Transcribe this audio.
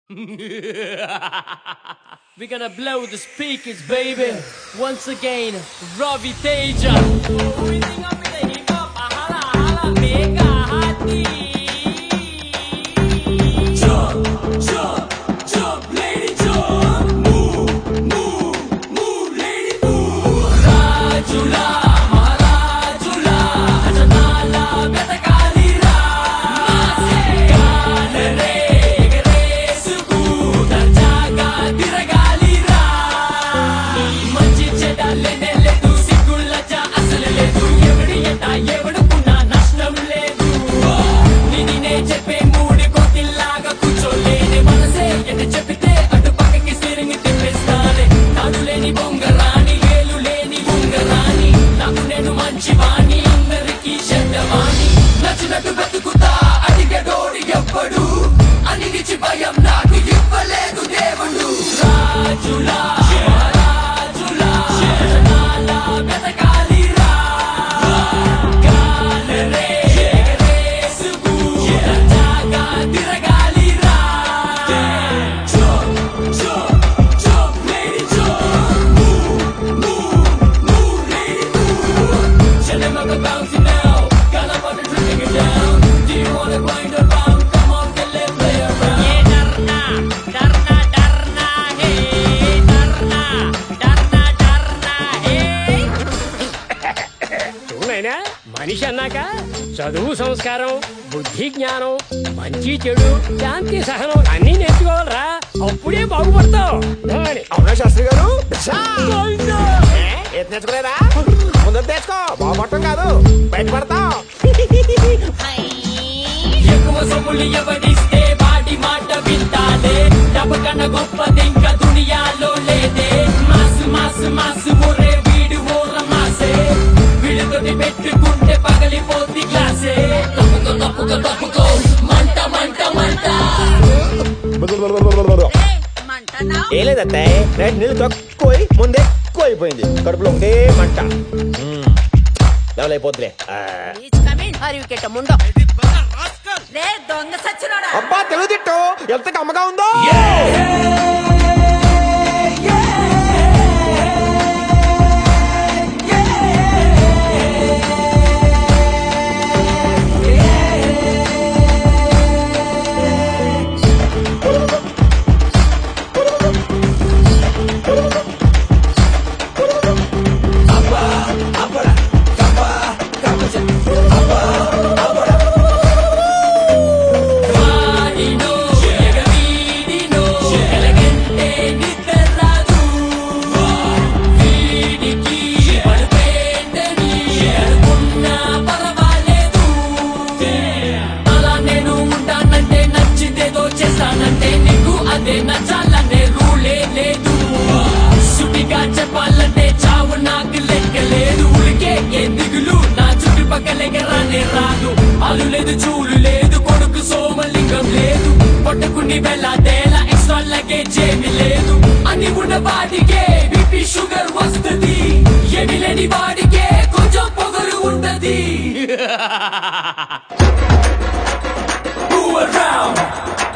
We're gonna blow the speakers, baby. Once again, Ravi Teja. Jump, jump, jump, lady, jump. Move, move, move, lady, move. రాజులా, మహారాజులా, ఖజనాలా వెతకాలిరా. గాలరే ఎగరేసుకు దర్జాగా తిరగాలిరా. మంచి చెడ్డ లేనే లేదు, సిగ్గులజ్జ అసలు లేదు. ఎవడి ఎట ఎవడుకున్నా నష్టం లేదు. నిన్నే చెప్పే మూడి కొద్దిలాగా కూర్చోలేని మనసే ఎట చెప్పితే అటు పక్కకి స్టీరింగ్ తిప్పేస్తానే నాడు లేని బొంగరాని వేలు లేని ఉంగరాని నాకు నేను మంచి వాణి అందరికీ చెడ్డవాణి నచ్చినట్టు బతుకుతా అడిగడోడి ఎవ్వడు అనిగిచి భయం నాకు ఇవ్వలేదు దేవుడు రాజులా రాజులా జనాలా వెతకాలిరా గాలరే ఎగరేసుకు దర్జాగా తిరగాలిరా Jump, jump, jump, lady, jump. Move, move, move, lady, move. Tell them I'm bouncing now. Got up on the tripping it down. Do you wanna grind around? Come on, get lit, play around. ये डरना डरना डरना है डरना डरना डरना है చూడైనా మనిషి అన్నాక చదువు సంస్కారం బుద్ధి జ్ఞానం మంచి చెడు శాంతి సహనం అన్ని నేర్చుకోవాలరా అప్పుడే బాగుపడతావు అని. అవునా శాస్త్రి గారు గోవిందా! ఏ, ఏది నేర్చుకోలేదా ముందు నేర్చుకో బాగుపడటం కాదు బయటపడతాం ఎక్కువ సొమ్ములు ఎవడిస్తే వాడి మాట వింటాలే డబ్బకన్న గొప్పది ఇంకా దునియాలో లేదే మాసు మాసు మాసు ఒరే వీడు ఓర మాసే వీడితోటి పెట్టుకుంటే పగలిపోతి గ్లాసే తప్పుకో తప్పుకో తప్పుకో మంట మంట మంట మంటనా ఏ లేదంటే రేటు నీళ్ళు తక్కువ ముందే ఎక్కువ అయిపోయింది కడుపులో ఒకటే మంట డెవల్ అయిపోతులే please come in are you get a ముండో రే దొంగ సచ్చినోడా అబ్బా తెలుగు తిట్టు ఎంత కమ్మగా ఉందో వాడినో ఎగవీడినో ఎలగంటే నిద్ర రాదు వీడికి పడిపోయిందని అనుకున్నా పర్వాలేదు అలా నేను ఉంటానంటే నచ్చితేదో చేస్తానంటే నీకు అదే నచ్చాలనే రూలే లేదు సుటిగా చెప్పాలంటే చావు నాకు లెక్కలేదు ఉలికే ఏ దిగులు నా చుట్టుపక్కల రానే రాదు అలు లేదు చూలు లేదు కొడుకు సోమలింగం లేదు పట్టుకుని వెళ్ళదేలా ఎక్స్ట్రా లగేజ్ ఏమి లేదు అని ఉన్న వాడికే బీపీ షుగర్ వస్తుంది ఏమి లేని వాడికే కొంచెం పొగరు ఉంటది Move around